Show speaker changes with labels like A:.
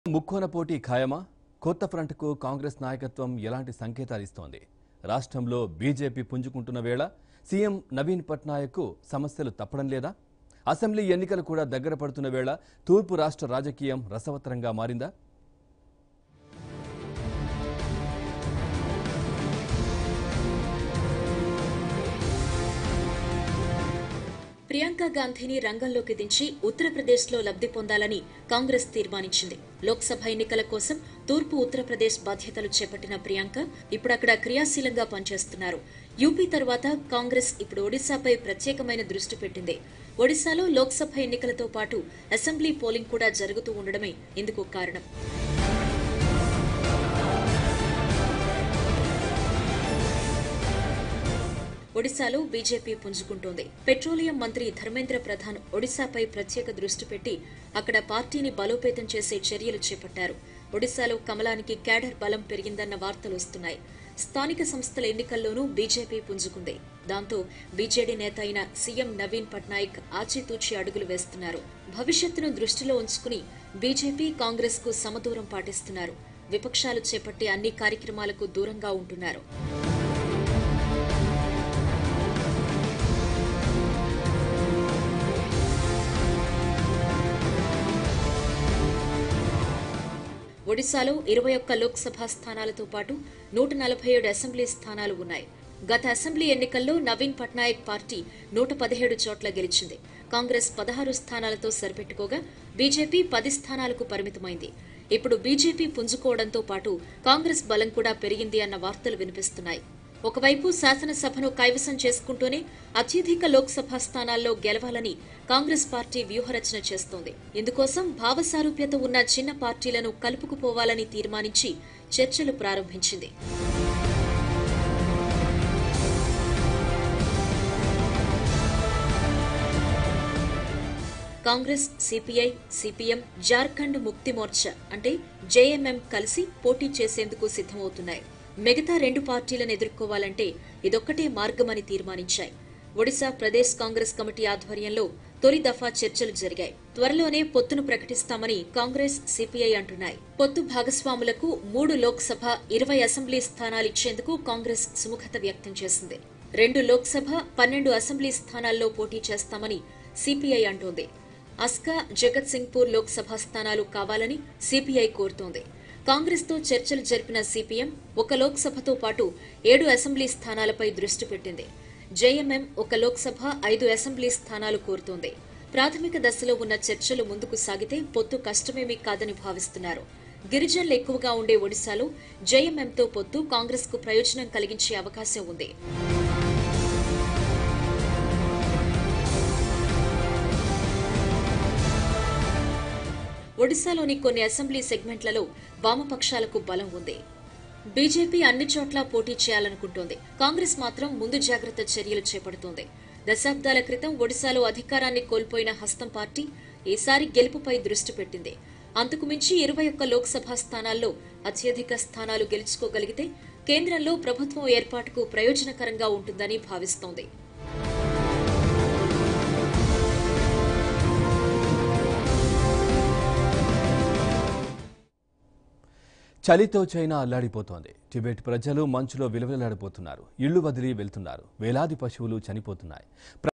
A: ముక్కోన పోటీ ఖాయమా కొత్త ఫ్రంట్కు కాంగ్రెస్ నాయకత్వం ఎలాంటి సంకేతాలు ఇస్తోంది రాష్ట్రంలో బీజేపీ పుంజుకుంటున్న వేళ సీఎం నవీన్ పట్నాయక్ సమస్యలు తప్పడం లేదా అసెంబ్లీ ఎన్నికలు కూడా దగ్గర పడుతున్న వేళ తూర్పు రాష్ట్ర రాజకీయం రసవత్తరంగా మారిందా
B: ప్రియాంక గాంధీని రంగంలోకి దించి ఉత్తరప్రదేశ్లో లబ్ధి పొందాలని కాంగ్రెస్ తీర్మానించింది లోక్సభ ఎన్నికల కోసం తూర్పు ఉత్తరప్రదేశ్ బాధ్యతలు చేపట్టిన ప్రియాంక ఇప్పుడు అక్కడ క్రియాశీలంగా పనిచేస్తున్నారు యూపీ తర్వాత కాంగ్రెస్ ఇప్పుడు ఒడిశాపై ప్రత్యేకమైన దృష్టి పెట్టింది ఒడిశాలో లోక్సభ ఎన్నికలతో పాటు అసెంబ్లీ పోలింగ్ కూడా జరుగుతూ ఉండడమే ఇందుకు కారణం ఒడిశాలో బీజేపీ పుంజుకుంటోంది పెట్రోలియం మంత్రి ధర్మేంద్ర ప్రధాన్ ఒడిశాపై ప్రత్యేక దృష్టి పెట్టి అక్కడ పార్టీని బలోపేతం చేసే చర్యలు చేపట్టారు ఒడిశాలో కమలానికి క్యాడర్ బలం పెరిగిందన్న వార్తలు వస్తున్నాయి స్థానిక సంస్థల ఎన్నికల్లోనూ బీజేపీ పుంజుకుంది దాంతో బీజేడీ నేత అయిన సీఎం నవీన్ పట్నాయక్ ఆచితూచి అడుగులు వేస్తున్నారు భవిష్యత్తును దృష్టిలో ఉంచుకుని బీజేపీ కాంగ్రెస్ కు సమదూరం పాటిస్తున్నారు విపక్షాలు చేపట్టే అన్ని కార్యక్రమాలకు దూరంగా ఉంటున్నారు ఒడిశాలో ఇరవై ఒక్క లోక్సభ స్థానాలతో పాటు నూట నలభై ఏడు అసెంబ్లీ స్థానాలు ఉన్నాయి గత అసెంబ్లీ ఎన్నికల్లో నవీన్ పట్నాయక్ పార్టీ నూట పదిహేడు చోట్ల గెలిచింది కాంగ్రెస్ పదహారు స్థానాలతో సరిపెట్టుకోగా బీజేపీ పది స్థానాలకు పరిమితమైంది ఇప్పుడు బీజేపీ పుంజుకోవడంతో పాటు కాంగ్రెస్ బలం కూడా పెరిగింది అన్న వార్తలు వినిపిస్తున్నాయి ఒకవైపు శాసనసభను కైవసం చేసుకుంటూనే అత్యధిక లోక్సభ స్థానాల్లో గెలవాలని కాంగ్రెస్ పార్టీ వ్యూహరచన చేస్తోంది ఇందుకోసం భావసారూప్యత ఉన్న చిన్న పార్టీలను కలుపుకుపోవాలని తీర్మానించి చర్చలు ప్రారంభించింది కాంగ్రెస్ సిపిఐ సిపిఎం జార్ఖండ్ ముక్తి మోర్చా అంటే జేఎంఎం కలిసి పోటీ చేసేందుకు సిద్దమవుతున్నాయి మిగతా రెండు పార్టీలను ఎదుర్కోవాలంటే ఇదొక్కటే మార్గమని తీర్మానించాయి ఒడిశా ప్రదేశ్ కాంగ్రెస్ కమిటీ ఆధ్వర్యంలో తొలి దఫా చర్చలు జరిగాయి త్వరలోనే పొత్తును ప్రకటిస్తామని కాంగ్రెస్ సిపిఐ అంటున్నాయి పొత్తు భాగస్వాములకు మూడు లోక్సభ ఇరవై అసెంబ్లీ స్థానాలు ఇచ్చేందుకు కాంగ్రెస్ సుముఖత వ్యక్తం చేసింది రెండు లోక్సభ పన్నెండు అసెంబ్లీ స్థానాల్లో పోటీ చేస్తామని సిపిఐ అంటోంది అస్కా జగత్ సింగ్పూర్ లోక్సభ స్థానాలు కావాలని సిపిఐ కోరుతోంది కాంగ్రెస్ తో చర్చలు జరిపిన సిపిఎం ఒక లోక్సభతో పాటు ఏడు అసెంబ్లీ స్థానాలపై దృష్టి పెట్టింది జేఎంఎం ఒక లోక్సభ ఐదు అసెంబ్లీ స్థానాలు కోరుతోంది ప్రాథమిక దశలో ఉన్న చర్చలు ముందుకు సాగితే పొత్తు కష్టమేమీ కాదని భావిస్తున్నారు గిరిజనులు ఎక్కువగా ఉండే ఒడిశాలో జేఎంఎంతో పొత్తు కాంగ్రెస్ కు ప్రయోజనం కలిగించే అవకాశం ఉంది ఒడిశాలోని కొన్ని అసెంబ్లీ సెగ్మెంట్లలో వామపక్షాలకు బలం ఉంది బీజేపీ అన్ని చోట్ల పోటీ చేయాలనుకుంటోంది కాంగ్రెస్ మాత్రం ముందు జాగ్రత్త చర్యలు చేపడుతోంది దశాబ్దాల క్రితం ఒడిశాలో అధికారాన్ని కోల్పోయిన హస్తం పార్టీ ఈసారి గెలుపుపై దృష్టి పెట్టింది అంతకు మించి ఇరవై ఒక్క లోక్సభ స్థానాల్లో అత్యధిక స్థానాలు గెలుచుకోగలిగితే కేంద్రంలో ప్రభుత్వం ఏర్పాటుకు ప్రయోజనకరంగా ఉంటుందని భావిస్తోంది
A: చలితో చైనా అల్లాడిపోతోంది టిబెట్ ప్రజలు మంచులో విలవిలలాడిపోతున్నారు ఇళ్లు వదిలి వెళ్తున్నారు వేలాది పశువులు చనిపోతున్నాయి